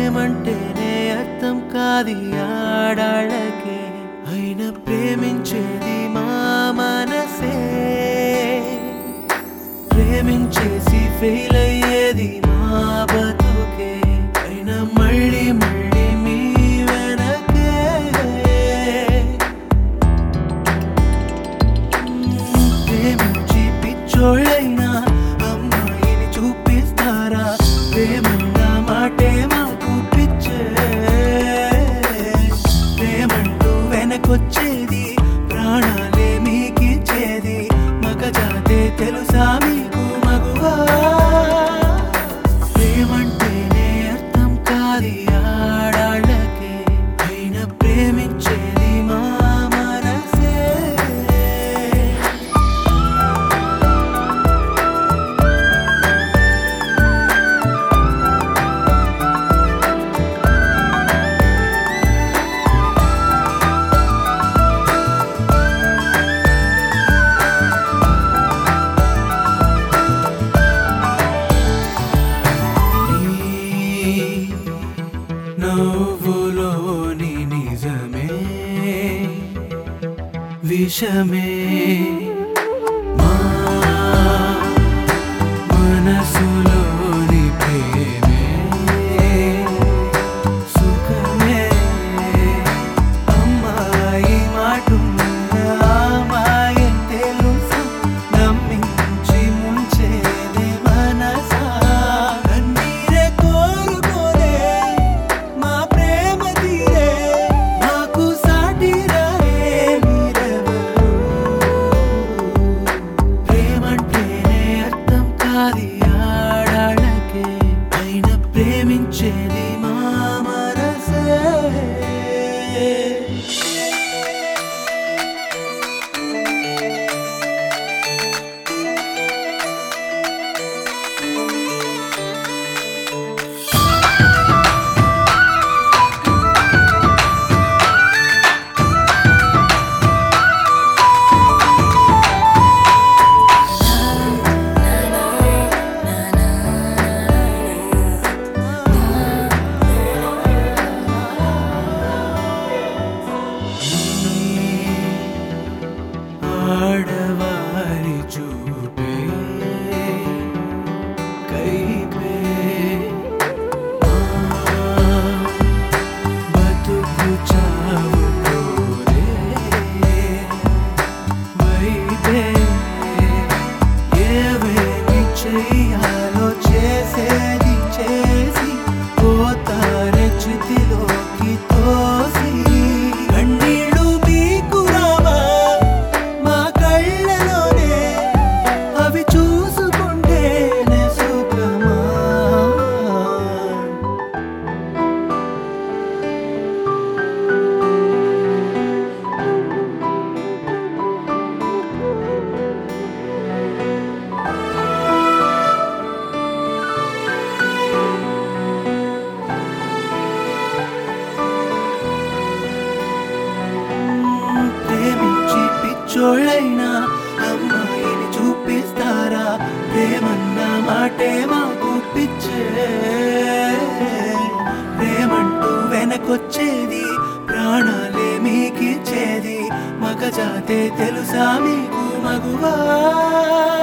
ప్రేమంటేనే అర్థం కాది ఆడాళ్ళకే అయినా ప్రేమించేది మా మనసే ప్రేమించేసి ఫెయిల్ అయ్యేది మా బతుకే అయినా మళ్ళీ మళ్ళీ మీ వెనకే ప్రేమించి పిచ్చోళ్ళైనా అమ్మాయిని చూపిస్తారా ప్రేమన్న మాటే మాకు పిచ్చే ప్రేమంటూ వెనకొచ్చేది ప్రాణాలే మీకిచ్చేది మగ జాతే తెలుసా మీకు మగువా ప్రేమంటేనే అర్థం కాది ఆడాళ్ళకే అయినా ప్రేమించేది మా మనసే నీ నవ్వులోని నిజమే విషమే మా మనసులోని ప్రేమే సుఖమే అమ్మాయి మాటున్న అమ్మాయి తెలుసా నమ్మించి ముంచేది మనసా కన్నీరే కోరుకోలే మా ప్రేమ తీరే మాకు సాటి రారే మీరెవరు ప్రేమంటేనే అర్థం కాది ఆడాళ్ళకే అయినా ప్రేమించేది మా మనసే ఆడవారి చూపే కైపే ఆ బతుకు చావు కోరే వైపే ఏవేమి చెయ్యాలో చేసేది చేసి పోతారే చితిలోకి తోసి కన్నీళ్ళు మీకు రావా మా కళ్ళలోనే అవి చూసుకుంటేనే సుఖమా ప్రేమించి పిచ్చోళ్ళైనా అమ్మాయిని చూపిస్తారా ప్రేమన్న మాటే మాకు పిచ్చే ప్రేమంటూ వెనకొచ్చేది ప్రాణాలే మీకిచ్చేది మగ జాతే తెలుసా మీకు మగువా